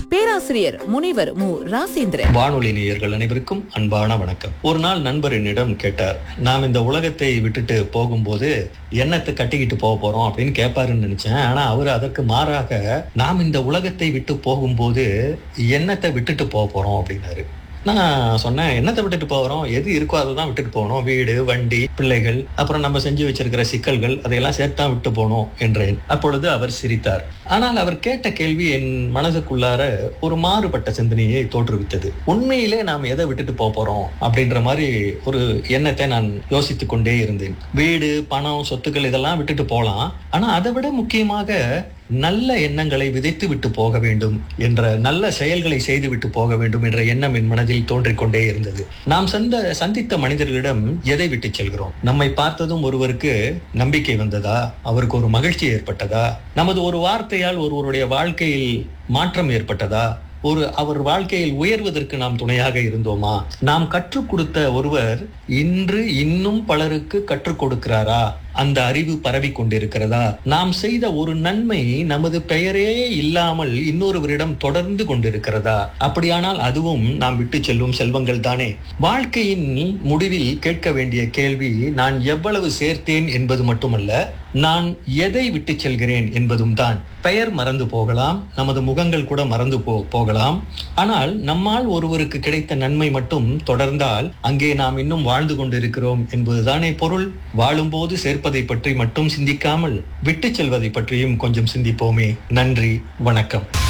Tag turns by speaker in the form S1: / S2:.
S1: பேராசிரியர் முனைவர் மு ராசேந்திரன்
S2: வானொலி நேயர்கள் அனைவருக்கும் அன்பான வணக்கம் ஒரு நாள் நண்பர் என்னிடம் கேட்டார் நாம் இந்த உலகத்தை விட்டுட்டு போகும்போது எண்ணத்தை கட்டிக்கிட்டு போக போறோம் அப்படின்னு கேட்பாருன்னு நினைச்சேன் ஆனா அவர் அதற்கு மாறாக நாம் இந்த உலகத்தை விட்டு போகும்போது எண்ணத்தை விட்டுட்டு போக போறோம் அப்படின்னாரு நான் சொன்னேன் என்னத்தை விட்டுட்டு போகிறோம் எது இருக்கோ அதை தான் விட்டுட்டு போகணும் வீடு வண்டி பிள்ளைகள் அப்புறம் நம்ம செஞ்சு வச்சிருக்கிற சிக்கல்கள் அதையெல்லாம் சேர்த்தா விட்டு போகணும் என்றேன் அப்பொழுது அவர் சிரித்தார் ஆனால் அவர் கேட்ட கேள்வி என் மனதுக்குள்ளார ஒரு மாறுபட்ட சிந்தனையை தோற்றுவித்தது உண்மையிலே நாம் எதை விட்டுட்டு போக போறோம் அப்படின்ற மாதிரி ஒரு எண்ணத்தை நான் யோசித்துக் கொண்டே இருந்தேன் வீடு பணம் சொத்துக்கள் இதெல்லாம் விட்டுட்டு போகலாம் ஆனா அதை விட முக்கியமாக நல்ல எண்ணங்களை விதைத்து விட்டு போக வேண்டும் என்ற நல்ல செயல்களை செய்து விட்டு போக வேண்டும் என்ற எண்ணம் என் மனதில் தோன்றிக் கொண்டே இருந்தது நாம் சந்த சந்தித்த மனிதர்களிடம் எதை விட்டு செல்கிறோம் நம்மை பார்த்ததும் ஒருவருக்கு நம்பிக்கை வந்ததா அவருக்கு ஒரு மகிழ்ச்சி ஏற்பட்டதா நமது ஒரு வார்த்தையால் ஒருவருடைய வாழ்க்கையில் மாற்றம் ஏற்பட்டதா ஒரு அவர் வாழ்க்கையில் உயர்வதற்கு நாம் துணையாக இருந்தோமா நாம் கற்றுக் கொடுத்த ஒருவர் இன்று இன்னும் பலருக்கு கற்றுக் கொடுக்கிறாரா அந்த அறிவு பரவி கொண்டிருக்கிறதா நாம் செய்த ஒரு நன்மை நமது பெயரே இல்லாமல் இன்னொருவரிடம் தொடர்ந்து கொண்டிருக்கிறதா அப்படியானால் அதுவும் நாம் விட்டு செல்லும் செல்வங்கள் தானே வாழ்க்கையின் முடிவில் கேட்க வேண்டிய கேள்வி நான் எவ்வளவு சேர்த்தேன் என்பது மட்டுமல்ல நான் எதை விட்டு செல்கிறேன் என்பதும் தான் பெயர் மறந்து போகலாம் நமது முகங்கள் கூட மறந்து போ போகலாம் ஆனால் நம்மால் ஒருவருக்கு கிடைத்த நன்மை மட்டும் தொடர்ந்தால் அங்கே நாம் இன்னும் வாழ்ந்து கொண்டிருக்கிறோம் என்பதுதானே பொருள் வாழும்போது சேர்ப்பதை பற்றி மட்டும் சிந்திக்காமல் விட்டு செல்வதை பற்றியும் கொஞ்சம் சிந்திப்போமே நன்றி வணக்கம்